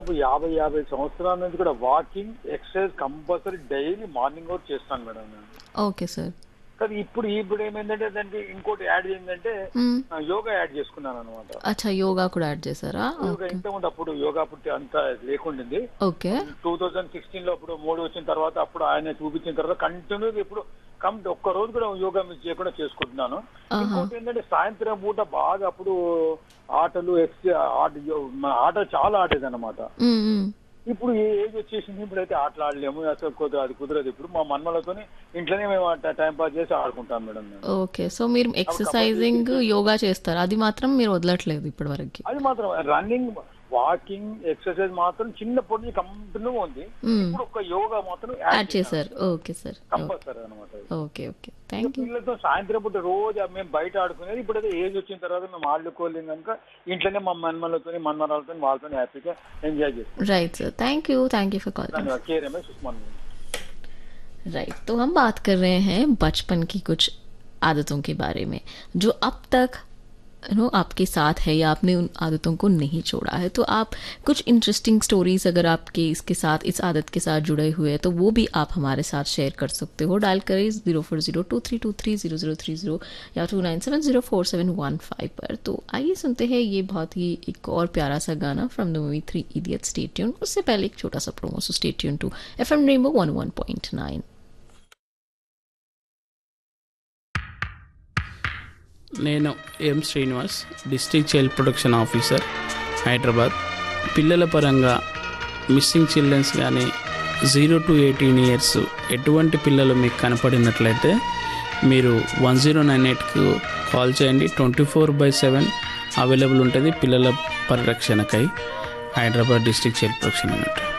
యాభై యాభై సంవత్సరాల నుంచి కూడా walking exercise compulsory daily morning work చేస్తాను మేడం నేను ఓకే సార్ కానీ ఇప్పుడు ఇప్పుడు ఏమైందంటే దానికి ఇంకోటి యాడ్ ఏంటంటే మ్మ్. ఆ, యోగా యాడ్ చేసుకున్నాను అనమాట అచ్చా యోగా కూడా యాడ్ చేశారా యోగా ఇంతకుముందు అప్పుడు యోగా పుట్టి అంత లేకుండింది ఓకే టూ థౌజండ్ సిక్స్టీన్ లో అప్పుడు మోడీ వచ్చిన తర్వాత అప్పుడు ఆయన చూపించిన తర్వాత కంటిన్యూగా ఇప్పుడు కం ఒక్క రోజు కూడా యోగా మిస్ చేయకుండా చేసుకుంటున్నాను ఆహా. ఇంకోటి ఏంటంటే సాయంత్రం పూట బాగా అప్పుడు ఆటలు ఎక్స్ ఆట మన ఆట చాలా ఆడేది అనమాట మ్మ్, మ్మ్. ఇప్పుడు ఏ ఏజ్ వచ్చేసింది ఇప్పుడైతే ఆటలు ఆడలేము అసలు కుదరదు అది కుదరదు ఇప్పుడు మా మన్మలతోని ఇంట్లోనే మేము టైం పాస్ చేసి ఆడుకుంటాం మేడం మేము ఓకే సో మీరు ఎక్సర్సైజింగ్ యోగా చేస్తారు అది మాత్రం మీరు వదలట్లేదు ఇప్పటి వరకు అది మాత్రం రన్నింగ్ వాకింగ్ ఎక్సర్సైజ్ మాత్రం చిన్నప్పటి నుంచి కంటిన్యూ ఉంది మ్మ్. ఇప్పుడు ఒక యోగా మాత్రం యాడ్ చేశారు ఓకే సార్ కంపల్సరీ అనమాట ఓకే ఓకే థ్యాంక్ యూ పిల్లలతో సాయంత్రం పూట రోజు మేము బయట ఆడుకునేది ఇప్పుడు అదే ఏజ్ వచ్చిన తర్వాత మేము ఆడుకోలేం కనుక ఇంట్లోనే మా మన్మలతో మన్మరాలతో వాళ్ళతో హ్యాపీగా ఎంజాయ్ చేస్తాం right sir thank you thank you for calling ధన్యవాదాలు కే రమేష్ ఉస్మాన్ राइट तो हम बात कर रहे हैं बचपन की कुछ आदतों के बारे में जो अब तक नो आपके साथ है या आपने उन आदतों को नहीं छोड़ा है तो आप कुछ इंटरेस्टिंग स्टोरीज अगर आपके इसके साथ इस आदत के साथ जुड़े हुए हैं तो वो भी आप हमारे साथ शेयर कर सकते हो डायल करें zero four zero two three two three zero zero three zero या two nine seven zero four seven one five पर तो आइए सुनते हैं ये बहुत ही एक और प्यारा सा गाना from the movie three idiot stay tune उससे पहले एक छोटा सा promo so stay tune to F M Remo one one point nine నేను M Srinivas district child protection officer Hyderabad పిల్లల పరంగా మిస్సింగ్ చిల్డ్రన్స్ కానీ జీరో టు ఎయిటీన్ ఇయర్స్ ఎటువంటి పిల్లలు మీకు కనపడినట్లయితే మీరు వన్ జీరో నైన్ ఎయిట్కు కాల్ చేయండి twenty four by seven available ఉంటుంది పిల్లల పరిరక్షణకై హైదరాబాద్ డిస్ట్రిక్ట్ చైల్డ్ ప్రొటెక్షన్ అన్నట్టు